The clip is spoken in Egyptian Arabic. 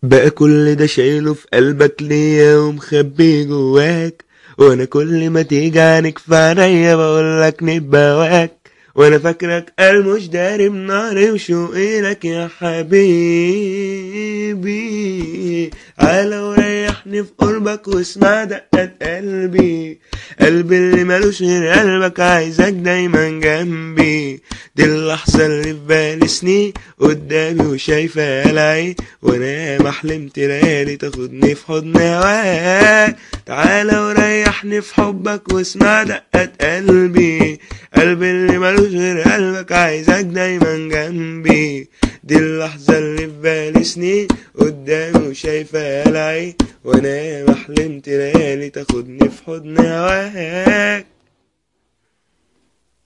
بقى كل ده شايله في قلبك ليا ومخبي جواك وانا كل ما تيجي عنك في عينيا بقولك نبواك وانا فاكرك قال مش داري بناري وشوقي لك يا حبيبي تعالى وريحني في قربك واسمع دقات قلبي قلبي اللي ملوش غير قلبك عايزك دايما جنبي دي اللحظة اللي في بالي سنين قدامي وشايفة العين وانا ما حلمت ليالي تاخدني في حضن هواك تعالى وريحني في حبك واسمع دقات قلبي قلبي اللي ملوش غير قلبك عايزك دايما جنبي دي اللحظة اللي في بالي سنين قدامي وشايفة العين وانا ما حلمت ليالي تاخدني في حضن هواك